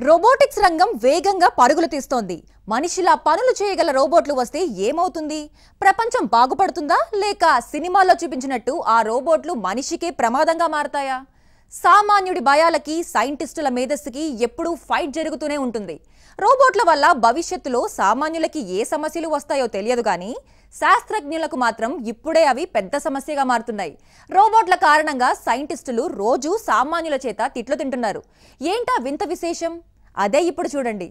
robotics రంగం వేగంగా పరుగులు తీస్తోంది మనిషిలా పనులు చేయగల రోబోట్లు వస్తే ఏమవుతుంది ప్రపంచం బాగుపడుతుందా లేక సినిమాల్లో చూపించినట్టు ఆ రోబోట్లు మనిషికే ప్రమాదంగా మారతాయా సామాన్యుడి భయాలకి సైంటిస్టుల మేధస్సుకి ఎప్పుడూ ఫైట్ జరుగుతూనే ఉంటుంది రోబోట్ల వల్ల భవిష్యత్తులో సామాన్యులకి ఏ సమస్యలు వస్తాయో తెలియదు కానీ శాస్త్రజ్ఞులకు మాత్రం ఇప్పుడే అవి పెద్ద సమస్యగా మారుతున్నాయి రోబోట్ల కారణంగా సైంటిస్టులు రోజు సామాన్యుల చేత తిట్లు తింటున్నారు ఏంటా వింత విశేషం అదే ఇప్పుడు చూడండి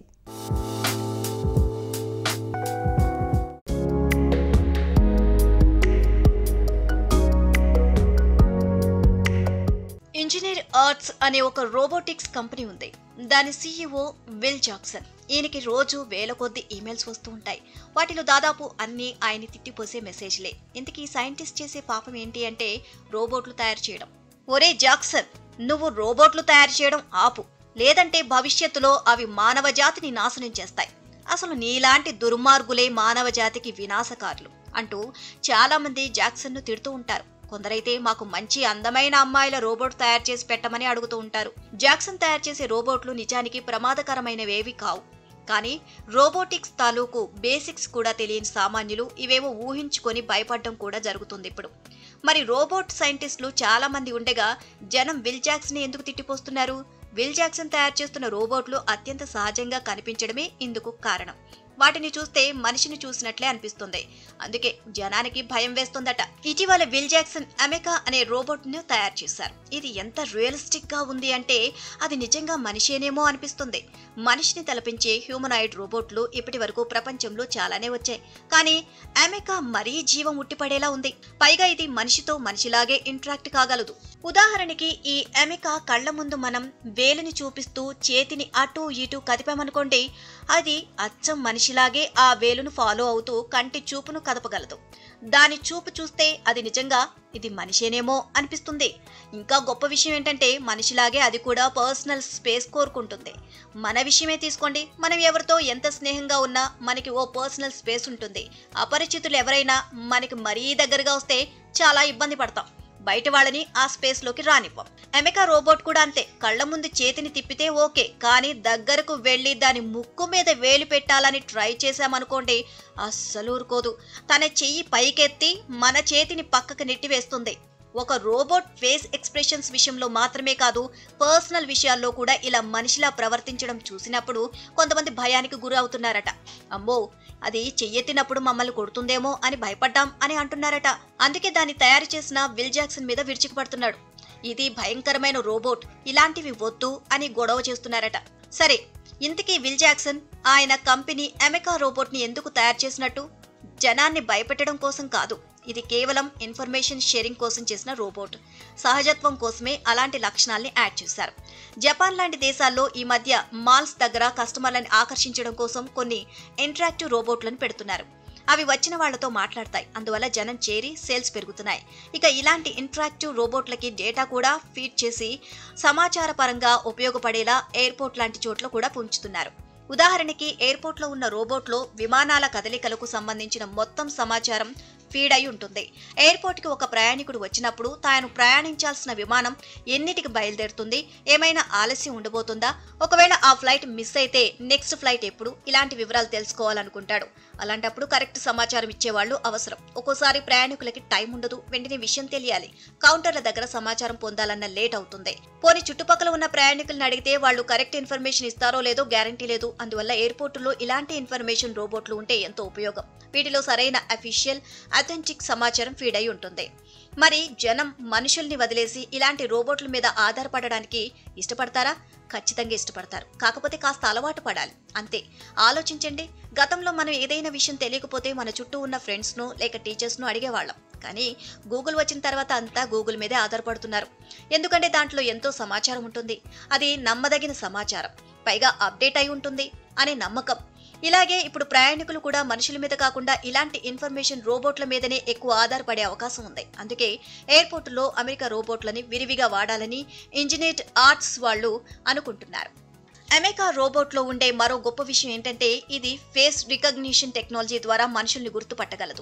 ఇంజనీర్ ఆర్ట్స్ అనే ఒక రోబోటిక్స్ కంపెనీ ఉంది దాని సీఈఓ విల్ జాక్సన్ ఈయనకి రోజు వేల కొద్ది ఈమెయిల్స్ వస్తూ ఉంటాయి వాటిలో దాదాపు అన్ని ఆయన తిట్టిపోసే మెసేజ్లే ఇంతకీ సైంటిస్ట్ చేసే పాపం ఏంటి అంటే రోబోట్లు తయారు చేయడం ఒరే జాక్సన్ నువ్వు రోబోట్లు తయారు చేయడం ఆపు లేదంటే భవిష్యత్తులో అవి మానవ జాతిని నాశనం చేస్తాయి అసలు నీలాంటి దుర్మార్గులే మానవ జాతికి వినాశకారులు అంటూ చాలా మంది జాక్సన్ ను తిడుతూ ఉంటారు కొందరైతే మాకు మంచి అందమైన అమ్మాయిల రోబోట్ తయారు చేసి పెట్టమని అడుగుతూ ఉంటారు జాక్సన్ తయారు చేసే రోబోట్లు నిజానికి ప్రమాదకరమైనవేవి కావు కానీ రోబోటిక్స్ తాలూకు బేసిక్స్ కూడా తెలియని సామాన్యులు ఇవేవో ఊహించుకొని భయపడడం కూడా జరుగుతుంది ఇప్పుడు మరి రోబోట్ సైంటిస్టులు చాలా మంది ఉండగా జనం విల్ జాక్సన్ ని ఎందుకు తిట్టిపోస్తున్నారు విల్ జాక్సన్ తయారు చేస్తున్న రోబోట్లు అత్యంత సహజంగా కనిపించడమే ఇందుకు కారణం వాటిని చూస్తే మనిషిని చూసినట్లే అనిపిస్తుంది అందుకే జనానికి భయం వేస్తుందట ఇటీవల విల్ జాక్సన్ అమెకా అనే రోబోట్ ను తయారు చేశారు ఇది ఎంత రియలిస్టిక్ గా ఉంది అంటే అది నిజంగా మనిషేనేమో అనిపిస్తుంది మనిషిని తలపించే హ్యూమనాయిడ్ రోబోట్లు ఇప్పటి వరకు ప్రపంచంలో చాలానే వచ్చాయి కానీ అమెకా మరీ జీవం ఉట్టిపడేలా ఉంది పైగా ఇది మనిషితో మనిషిలాగే ఇంటరాక్ట్ కాగలదు ఉదాహరణకి ఈ అమెకా కళ్ళ ముందు మనం వేలిని చూపిస్తూ చేతిని అటు ఇటు కదిపామనుకోండి అది అచ్చం మనిషిలాగే ఆ వేలును ఫాలో అవుతూ కంటి చూపును కదపగలదు దాని చూపు చూస్తే అది నిజంగా ఇది మనిషేనేమో అనిపిస్తుంది ఇంకా గొప్ప విషయం ఏంటంటే మనిషిలాగే అది కూడా పర్సనల్ స్పేస్ కోరుకుంటుంది మన విషయమే తీసుకోండి మనం ఎవరితో ఎంత స్నేహంగా ఉన్నా మనకి ఓ పర్సనల్ స్పేస్ ఉంటుంది అపరిచితులు ఎవరైనా మనకి మరీ దగ్గరగా వస్తే చాలా ఇబ్బంది పడతాం బయట వాళ్ళని ఆ స్పేస్ లోకి రానివ్వం ఎమెకా రోబోట్ కూడా అంతే కళ్ళ ముందు చేతిని తిప్పితే ఓకే కానీ దగ్గరకు వెళ్ళి దాని ముక్కు మీద వేలు పెట్టాలని ట్రై చేశామనుకోండి అస్సలు ఊరుకోదు తన చెయ్యి పైకెత్తి మన చేతిని పక్కకు నెట్టివేస్తుంది ఒక రోబోట్ ఫేస్ ఎక్స్ప్రెషన్స్ విషయంలో మాత్రమే కాదు పర్సనల్ విషయాల్లో కూడా ఇలా మనిషిలా ప్రవర్తించడం చూసినప్పుడు కొంతమంది భయానికి గురి అవుతున్నారట అమ్మో అది చెయ్యెత్తినప్పుడు మమ్మల్ని కొడుతుందేమో అని భయపడ్డాం అని అంటున్నారట అందుకే దాన్ని తయారు చేసిన విల్ జాక్సన్ మీద విరుచుకుపడుతున్నాడు ఇది భయంకరమైన రోబోట్ ఇలాంటివి వద్దు అని గొడవ చేస్తున్నారట సరే ఇంతకీ విల్ జాక్సన్ ఆయన కంపెనీ అమెకా రోబోట్ ని ఎందుకు తయారు చేసినట్టు జనాన్ని భయపెట్టడం కోసం కాదు ఇది కేవలం ఇన్ఫర్మేషన్ షేరింగ్ కోసం చేసిన రోబోట్ సహజత్వం కోసమే అలాంటి లక్షణాల్ని యాడ్ చేశారు జపాన్ లాంటి దేశాల్లో ఈ మధ్య మాల్స్ దగ్గర కస్టమర్లను ఆకర్షించడం కోసం కొన్ని ఇంటరాక్టివ్ రోబోట్లను పెడుతున్నారు అవి వచ్చిన వాళ్లతో మాట్లాడతాయి అందువల్ల జనం చేరి సేల్స్ పెరుగుతున్నాయి ఇక ఇలాంటి ఇంటరాక్టివ్ రోబోట్లకి డేటా కూడా ఫీడ్ చేసి సమాచార పరంగా ఉపయోగపడేలా ఎయిర్పోర్ట్ లాంటి చోట్ల కూడా పుంచుతున్నారు ఉదాహరణకి ఎయిర్పోర్ట్లో ఉన్న రోబోట్లో విమానాల కదలికలకు సంబంధించిన మొత్తం సమాచారం ఫీడ్ అయి ఉంటుంది ఎయిర్పోర్ట్కి ఒక ప్రయాణికుడు వచ్చినప్పుడు తాను ప్రయాణించాల్సిన విమానం ఎన్నిటికి బయలుదేరుతుంది ఏమైనా ఆలస్యం ఉండబోతుందా ఒకవేళ ఆ ఫ్లైట్ మిస్ అయితే నెక్స్ట్ ఫ్లైట్ ఎప్పుడు ఇలాంటి వివరాలు తెలుసుకోవాలనుకుంటాడు అలాంటప్పుడు కరెక్ట్ సమాచారం ఇచ్చేవాళ్ళు అవసరం ఒక్కోసారి ప్రయాణికులకి టైం ఉండదు వెంటనే విషయం తెలియాలి కౌంటర్ల దగ్గర సమాచారం పొందాలన్న లేట్ అవుతుంది పోనీ చుట్టుపక్కల ఉన్న ప్రయాణికులను అడిగితే వాళ్ళు కరెక్ట్ ఇన్ఫర్మేషన్ ఇస్తారో లేదో గ్యారంటీ లేదు అందువల్ల ఎయిర్పోర్టులో ఇలాంటి ఇన్ఫర్మేషన్ రోబోట్లు ఉంటే ఎంతో ఉపయోగం వీటిలో సరైన అఫీషియల్ అథెంటిక్ సమాచారం ఫీడ్ అయి ఉంటుంది మరి జనం మనుషుల్ని వదిలేసి ఇలాంటి రోబోట్ల మీద ఆధారపడడానికి ఇష్టపడతారా ఖచ్చితంగా ఇష్టపడతారు కాకపోతే కాస్త అలవాటు పడాలి అంతే ఆలోచించండి గతంలో మనం ఏదైనా విషయం తెలియకపోతే మన చుట్టూ ఉన్న ఫ్రెండ్స్ను లేక టీచర్స్ను అడిగేవాళ్ళం కానీ గూగుల్ వచ్చిన తర్వాత అంతా గూగుల్ మీదే ఆధారపడుతున్నారు ఎందుకంటే దాంట్లో ఎంతో సమాచారం ఉంటుంది అది నమ్మదగిన సమాచారం పైగా అప్డేట్ అయి ఉంటుంది అనే నమ్మకం ఇలాగే ఇప్పుడు ప్రయాణికులు కూడా మనుషుల మీద కాకుండా ఇలాంటి ఇన్ఫర్మేషన్ రోబోట్ల మీదనే ఎక్కువ ఆధారపడే అవకాశం ఉంది అందుకే ఎయిర్పోర్టులో అమెరికా రోబోట్లని విరివిగా వాడాలని ఇంజనీర్ ఆర్ట్స్ వాళ్ళు అనుకుంటున్నారు అమెకా రోబోట్లో ఉండే మరో గొప్ప విషయం ఏంటంటే ఇది ఫేస్ రికగ్నిషన్ టెక్నాలజీ ద్వారా మనుషుల్ని గుర్తుపట్టగలదు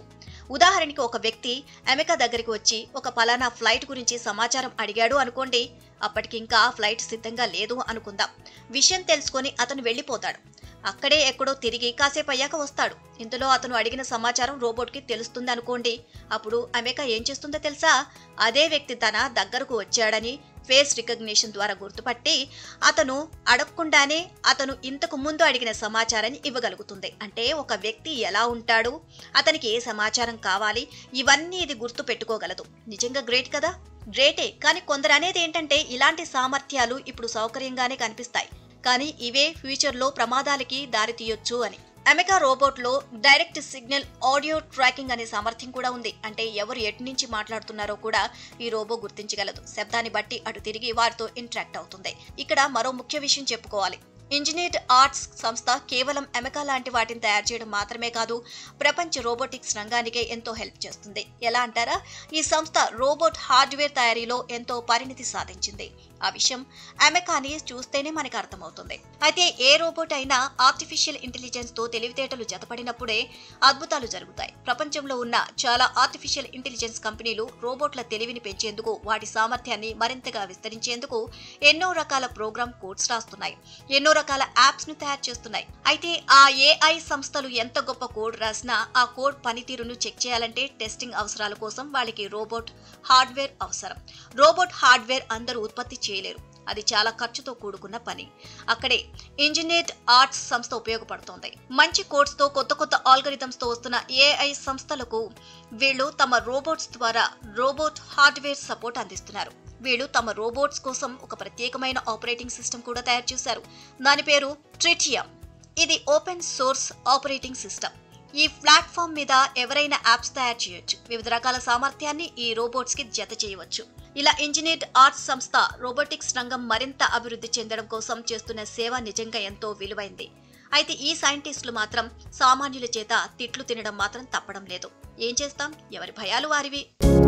ఉదాహరణకి ఒక వ్యక్తి అమెరికా దగ్గరికి వచ్చి ఒక పలానా ఫ్లైట్ గురించి సమాచారం అడిగాడు అనుకోండి అప్పటికి ఇంకా ఫ్లైట్ సిద్ధంగా లేదు అనుకుందాం విషయం తెలుసుకొని అతను వెళ్ళిపోతాడు అక్కడే ఎక్కడో తిరిగి కాసేపు అయ్యాక వస్తాడు ఇందులో అతను అడిగిన సమాచారం రోబోట్కి తెలుస్తుంది అనుకోండి అప్పుడు అమెరికా ఏం చేస్తుందో తెలుసా అదే వ్యక్తి తన దగ్గరకు వచ్చాడని ఫేస్ రికగ్నిషన్ ద్వారా గుర్తుపట్టి అతను అడగకుండానే అతను ఇంతకు ముందు అడిగిన సమాచారాన్ని ఇవ్వగలుగుతుంది అంటే ఒక వ్యక్తి ఎలా ఉంటాడు అతనికి ఏ సమాచారం కావాలి ఇవన్నీ ఇది గుర్తు పెట్టుకోగలదు నిజంగా గ్రేట్ కదా గ్రేటే కానీ కొందరు అనేది ఏంటంటే ఇలాంటి సామర్థ్యాలు ఇప్పుడు సౌకర్యంగానే కనిపిస్తాయి కానీ ఇవే ఫ్యూచర్లో ప్రమాదాలకి దారితీయొచ్చు అని అమెరికా రోబోట్లో డైరెక్ట్ సిగ్నల్ ఆడియో ట్రాకింగ్ అనే సామర్థ్యం కూడా ఉంది అంటే ఎవరు ఎటు నుంచి మాట్లాడుతున్నారో కూడా ఈ రోబో గుర్తించగలదు శబ్దాన్ని బట్టి అటు తిరిగి వారితో ఇంటరాక్ట్ అవుతుంది ఇక్కడ మరో ముఖ్య విషయం చెప్పుకోవాలి ఇంజనీర్డ్ ఆర్ట్స్ సంస్థ కేవలం ఎమెకా లాంటి వాటిని తయారు చేయడం మాత్రమే కాదు ప్రపంచ రోబోటిక్స్ రంగానికే ఎంతో హెల్ప్ చేస్తుంది ఎలా అంటారా ఈ సంస్థ రోబోట్ హార్డ్వేర్ తయారీలో ఎంతో పరిణితి సాధించింది ఆ విషయం అమెకాని చూస్తేనే మనకు అర్థమవుతుంది అయితే ఏ రోబోట్ అయినా ఆర్టిఫిషియల్ ఇంటెలిజెన్స్ తో తెలివితేటలు జతపడినప్పుడే అద్భుతాలు జరుగుతాయి ప్రపంచంలో ఉన్న చాలా ఆర్టిఫిషియల్ ఇంటెలిజెన్స్ కంపెనీలు రోబోట్ల తెలివిని పెంచేందుకు వాటి సామర్థ్యాన్ని మరింతగా విస్తరించేందుకు ఎన్నో రకాల ప్రోగ్రామ్ కోడ్స్ రాస్తున్నాయి ఎన్నో రకాల యాప్స్ ను తయారు చేస్తున్నాయి అయితే ఆ ఏఐ సంస్థలు ఎంత గొప్ప కోడ్ రాసినా ఆ కోడ్ పనితీరును చెక్ చేయాలంటే టెస్టింగ్ అవసరాల కోసం వాళ్ళకి రోబోట్ హార్డ్వేర్ అవసరం రోబోట్ హార్డ్వేర్ అందరూ ఉత్పత్తి చేయలేరు అది చాలా ఖర్చుతో కూడుకున్న పని అక్కడే ఇంజనీర్డ్ ఆర్ట్స్ సంస్థ ఉపయోగపడుతోంది మంచి కోడ్స్ తో కొత్త కొత్త ఆల్గరిథమ్స్ తో వస్తున్న ఏఐ సంస్థలకు వీళ్ళు తమ రోబోట్స్ ద్వారా రోబోట్ హార్డ్వేర్ సపోర్ట్ అందిస్తున్నారు వీళ్ళు తమ రోబోట్స్ కోసం ఒక ప్రత్యేకమైన ఆపరేటింగ్ సిస్టమ్ కూడా తయారు చేశారు దాని పేరు ట్రిటియం ఇది ఓపెన్ సోర్స్ ఆపరేటింగ్ సిస్టమ్ ఈ ప్లాట్ఫామ్ మీద ఎవరైనా యాప్స్ తయారు చేయొచ్చు వివిధ రకాల సామర్థ్యాన్ని ఈ రోబోట్స్ కి జత చేయవచ్చు ఇలా ఇంజనీర్డ్ ఆర్ట్స్ సంస్థ రోబోటిక్స్ రంగం మరింత అభివృద్ధి చెందడం కోసం చేస్తున్న సేవ నిజంగా ఎంతో విలువైంది అయితే ఈ సైంటిస్టులు మాత్రం సామాన్యుల చేత తిట్లు తినడం మాత్రం తప్పడం లేదు ఏం చేస్తాం ఎవరి భయాలు వారివి